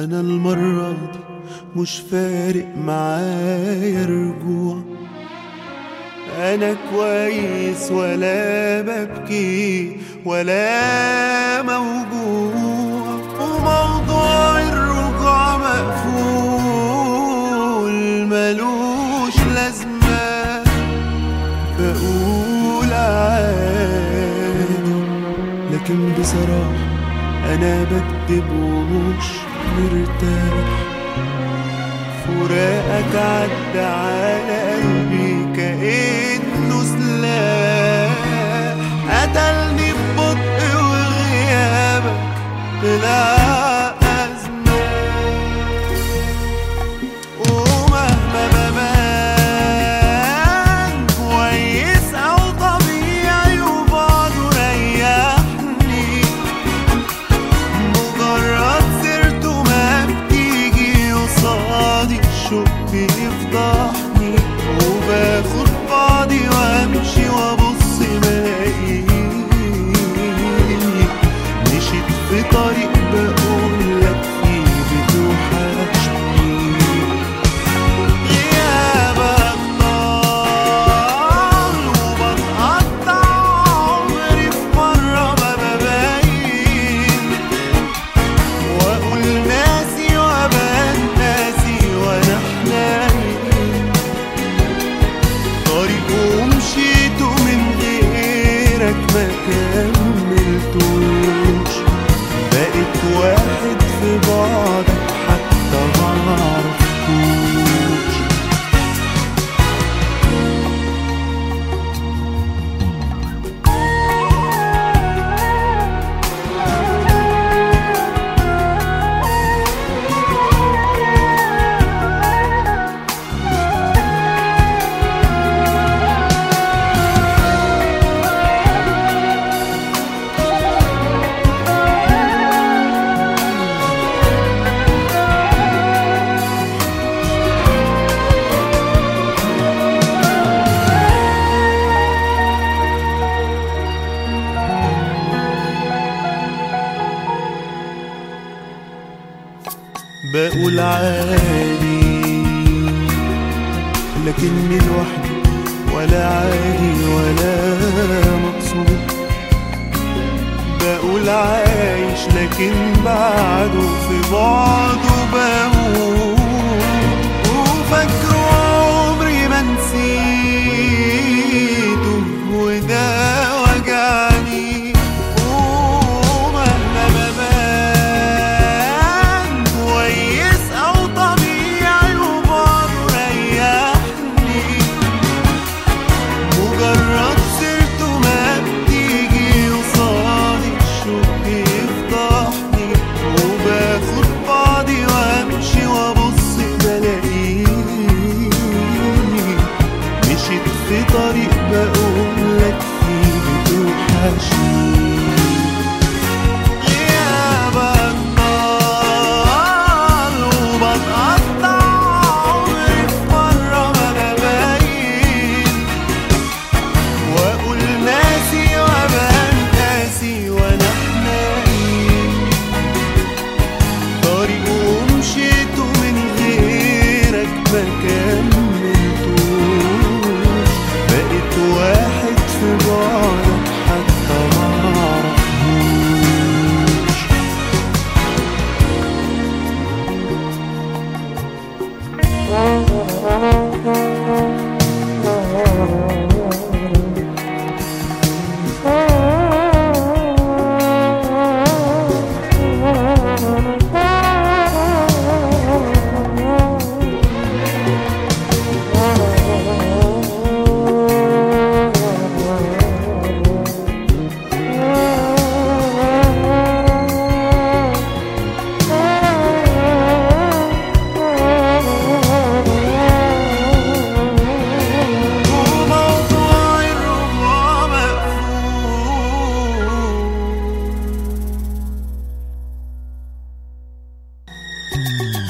انا المرة دي مش فارق معايا رجوع انا كويس ولا ببكي ولا موجوع وموضوع الرجوع مقفول ملوش لازمة بقول عادي لكن بصراحة أنا بكدب ومش مرتاح فراقك عدى على قلبي كأنه سلاح قتلني ببطء وغيابك طلع أزمة ومهما ببان كويس أو طبيعي وبعده ريحني مجرد سيرته ما بتيجي قصادي الشوق بيفضحني وباخد بعضي وامشي وابص ملاقيني مشيت في طريق بقول لك فيه بتوحشني غيابك طال وبتقطع عمري في مرة ما ببين واقول ناسي وابان ناسي وانا حنين طريق ومشيته من غيرك ما كملتوش بقيت واحد في بعدك حتى ما عرفتوش بقول عادي لكني لوحدي ولا عادي ولا مقصود بقول عايش لكن بعده في بعده بموت وفاكره عمري ما نسيته وده وجعني ومهما ببان كويس او طبيعي وبعده ريحني مجرد سيرته ما بتيجي قصادي الشوق يفضحني وباخد بعضي وامشي وابص بلاقيني مشيت في طريق بقول لك فيه بتوحشني غيابك طال وبتقطع عمري في مرة ما ببين واقول ناسي وابان ناسي وانا حنين طريق ومشيته من غيرك ما كملتوش بقيت واحد في بعدك حتى ما عرفوش وموضوع الرجوع مقفول